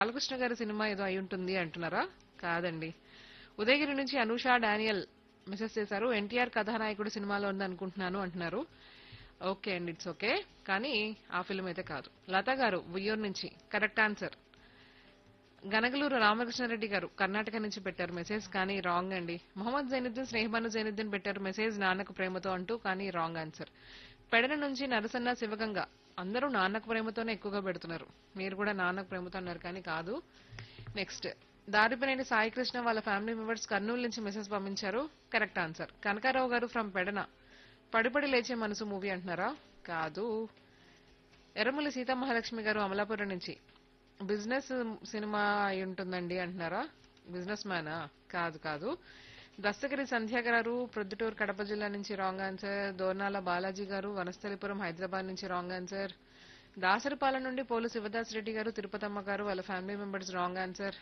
బాలకృష్ణ గారి సినిమా ఏదో అయి ఉంటుంది అంటున్నారా కాదండి ఉదయగిరి నుంచి అనూష డానియల్ మెసేజ్ చేశారు ఎన్టీఆర్ కథానాయకుడు సినిమాలో ఉంది అనుకుంటున్నాను అంటున్నారు ఓకే అండి ఇట్స్ ఓకే కానీ ఆ ఫిల్మ్ అయితే కాదు లత గారు ఉయ్యూరు నుంచి కరెక్ట్ ఆన్సర్ గనగలూరు రామకృష్ణారెడ్డి గారు కర్ణాటక నుంచి పెట్టారు మెసేజ్ కానీ రాంగ్ అండి మొహమ్మద్ జైనుద్దీన్ స్నేహబాను జైనుద్దీన్ పెట్టారు మెసేజ్ నాన్నకు ప్రేమతో అంటూ కానీ రాంగ్ ఆన్సర్ పెడన నుంచి నరసన్న శివగంగ అందరూ నాన్నకు ప్రేమతోనే ఎక్కువగా పెడుతున్నారు మీరు కూడా నాన్నకు ప్రేమతో అన్నారు కానీ కాదు నెక్స్ట్ దారిపనేని సాయికృష్ణ వాళ్ళ ఫ్యామిలీ మెంబర్స్ కర్నూలు నుంచి మెసేజ్ పంపించారు కరెక్ట్ ఆన్సర్ కనకారావు గారు ఫ్రమ్ పెడన పడిపడి లేచే మనసు మూవీ అంటున్నారా కాదు ఎర్రమల్లి సీతామహాలక్ష్మి గారు అమలాపురం నుంచి బిజినెస్ సినిమా అయి ఉంటుందండి అంటున్నారా బిజినెస్ మ్యానా కాదు కాదు దస్తగిరి సంధ్య గారు ప్రొద్దుటూరు కడప జిల్లా నుంచి రాంగ్ ఆన్సర్ దోర్నాల బాలాజీ గారు వనస్థలిపురం హైదరాబాద్ నుంచి రాంగ్ ఆన్సర్ దాసరిపాలెం నుండి పోలు శివదాస్ రెడ్డి గారు తిరుపతమ్మ గారు వాళ్ళ ఫ్యామిలీ మెంబర్స్ రాంగ్ ఆన్సర్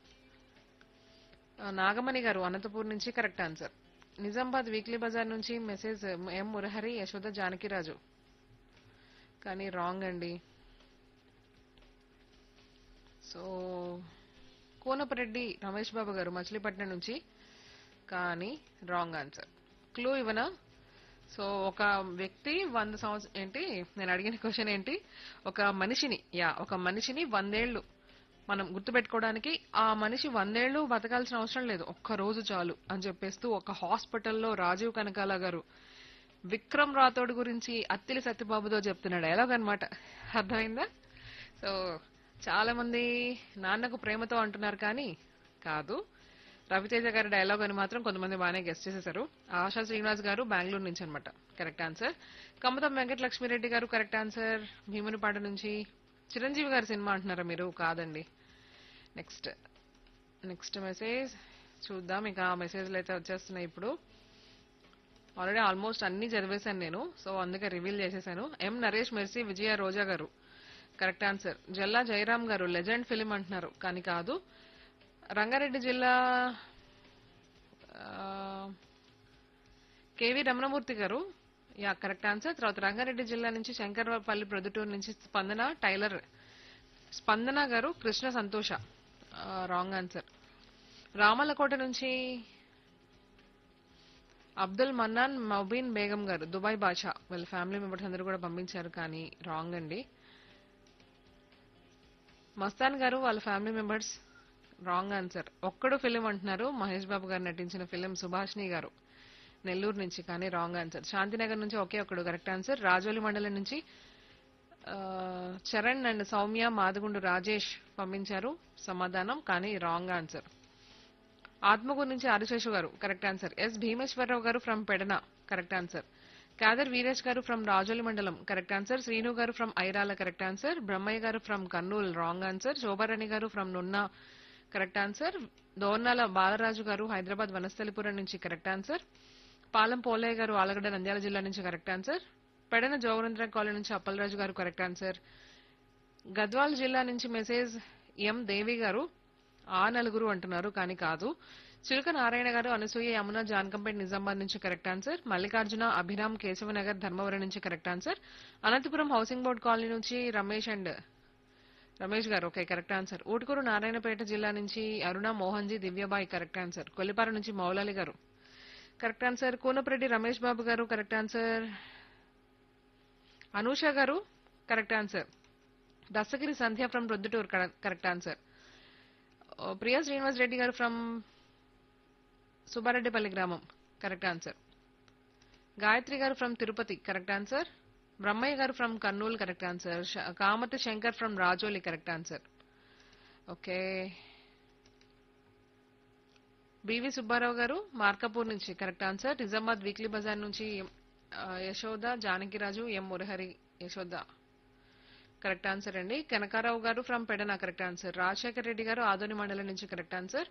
ఆ, నాగమణి గారు అనంతపూర్ నుంచి కరెక్ట్ ఆన్సర్ నిజామాబాద్ వీక్లీ బజార్ నుంచి మెసేజ్ ఎం మురహరి యశోద జానకిరాజు కానీ రాంగ్ అండి సో కోనపరెడ్డి రమేష్ బాబు గారు మచిలీపట్నం నుంచి కానీ రాంగ్ ఆన్సర్ క్లూ ఇవ్వనా సో ఒక వ్యక్తి వంద సంవత్సరం ఏంటి నేను అడిగిన క్వశ్చన్ ఏంటి ఒక మనిషిని యా ఒక మనిషిని వందేళ్లు మనం గుర్తుపెట్టుకోవడానికి ఆ మనిషి వందేళ్లు బతకాల్సిన అవసరం లేదు ఒక్క రోజు చాలు అని చెప్పేస్తూ ఒక హాస్పిటల్లో రాజీవ్ కనకాల గారు విక్రమ్ రాథోడ్ గురించి అత్తిలి సత్యబాబుతో చెప్తున్న డైలాగ్ అనమాట అర్థమైందా సో చాలా మంది నాన్నకు ప్రేమతో అంటున్నారు కానీ కాదు రవితేజ గారి డైలాగ్ అని మాత్రం కొంతమంది బాగానే గెస్ట్ చేసేశారు ఆశా శ్రీనివాస్ గారు బెంగళూరు నుంచి అనమాట కరెక్ట్ ఆన్సర్ కమతం వెంకట లక్ష్మీరెడ్డి గారు కరెక్ట్ ఆన్సర్ భీమునిపాట నుంచి చిరంజీవి గారి సినిమా అంటున్నారా మీరు కాదండి నెక్స్ట్ నెక్స్ట్ మెసేజ్ చూద్దాం ఇక ఆ మెసేజ్లు అయితే వచ్చేస్తున్నాయి ఇప్పుడు ఆల్రెడీ ఆల్మోస్ట్ అన్ని చదివేశాను నేను సో అందుకే రివీల్ చేసేసాను ఎం నరేష్ మెర్సీ విజయ రోజా గారు కరెక్ట్ ఆన్సర్ జల్లా జయరామ్ గారు లెజెండ్ ఫిలిం అంటున్నారు కానీ కాదు రంగారెడ్డి జిల్లా ఆ, కేవి రమణమూర్తి గారు యా కరెక్ట్ ఆన్సర్ తర్వాత రంగారెడ్డి జిల్లా నుంచి శంకర్పల్లి ప్రొద్దుటూరు నుంచి స్పందన టైలర్ స్పందన గారు కృష్ణ సంతోష రాంగ్ ఆన్సర్ రామలకోట నుంచి అబ్దుల్ మన్నాన్ మౌబీన్ బేగం గారు దుబాయ్ బాషా వాళ్ళ ఫ్యామిలీ మెంబర్స్ అందరూ కూడా పంపించారు కానీ రాంగ్ అండి మస్తాన్ గారు వాళ్ళ family members wrong answer Okkadu film అంటున్నారు మహేష్ బాబు గారు నటించిన ఫిలిం సుభాష్ని గారు నెల్లూరు నుంచి కానీ రాంగ్ ఆన్సర్ శాంతినగర్ నుంచి ఒకే ఒక్కడు కరెక్ట్ ఆన్సర్ రాజోలి మండలం నుంచి ఆ, చరణ్ అండ్ సౌమ్య మాదగుండు రాజేష్ పంపించారు సమాధానం కానీ రాంగ్ ఆన్సర్ ఆత్మకూరు నుంచి ఆదిశేషు గారు కరెక్ట్ ఆన్సర్ ఎస్ భీమేశ్వరరావు గారు from Pedana correct answer Kadar Veeresh గారు ఫ్రమ్ రాజోలి మండలం కరెక్ట్ ఆన్సర్ శ్రీను గారు from Irala correct answer Brahmayya గారు from Kurnool wrong answer Shobharani గారు from Nunna correct answer Dornala Balaraju గారు హైదరాబాద్ వనస్థలిపురం నుంచి కరెక్ట్ ఆన్సర్ పాలెం పోలయ్య గారు ఆలగడ్డ నంద్యాల జిల్లా నుంచి correct answer Pedana Jogarendra colony నుంచి అప్పలరాజు గారు కరెక్ట్ ఆన్సర్ గద్వాల్ జిల్లా నుంచి మెసేజ్ ఎం దేవి గారు ఆ నలుగురు అంటున్నారు కానీ కాదు చిలుక నారాయణ గారు అనసూయ యమున జానకంపేట నిజామాబాద్ నుంచి కరెక్ట్ ఆన్సర్ మల్లికార్జున అభిరామ్ కేశవనగర్ ధర్మవరం నుంచి correct answer Anantapuram housing board colony నుంచి రమేష్ అండ్ రమేష్ గారు okay correct answer Utukuru Narayanpet జిల్లా నుంచి అరుణ మోహన్జీ దివ్యబాయి కరెక్ట్ ఆన్సర్ కొల్లిపార నుంచి మౌలాలి గారు కరెక్ట్ ఆన్సర్ కూనపరెడ్డి రమేష్ బాబు గారు కరెక్ట్ ఆన్సర్ అనూష గారు correct answer Dastagiri Sandhya from Rodduturu correct answer Priya Srinivas Reddy గారు ఫ్రమ్ సుబ్బారెడ్డిపల్లి గ్రామం కరెక్ట్ ఆన్సర్ గాయత్రి గారు from Tirupati correct answer Brahmayya గారు from Kurnool correct answer Kamathi Shankar from Rajoli correct answer okay BV Subbarao గారు మార్కాపూర్ నుంచి కరెక్ట్ ఆన్సర్ నిజామాబాద్ వీక్లీ బజార్ నుంచి ఆ, Yashoda Janakiraju M Murahari Yashoda correct answer అండి కనకారావు గారు from Pedana correct answer Rajasekhar Reddy గారు ఆదోని మండలం నుంచి correct answer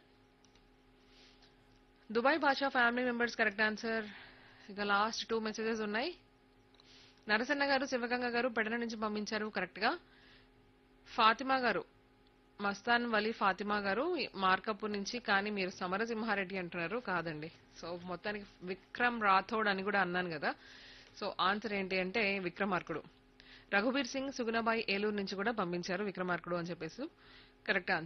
Dubai Basha family members correct answer ఇక లాస్ట్ టూ మెసేజెస్ ఉన్నాయి నరసన్న గారు శివగంగ గారు పెడన నుంచి పంపించారు కరెక్ట్ గా ఫాతిమా గారు మస్తాన్ వలీ ఫాతిమా గారు మార్కపూర్ నుంచి కానీ మీరు సమరసింహారెడ్డి అంటున్నారు కాదండి సో మొత్తానికి విక్రమ్ రాథోడ్ అని కూడా అన్నాను కదా సో ఆన్సర్ ఏంటి అంటే విక్రమార్కుడు రఘుబీర్ సింగ్ సుగుణబాయి ఏలూరు నుంచి కూడా పంపించారు విక్రమార్కుడు అని చెప్పేసి కరెక్ట్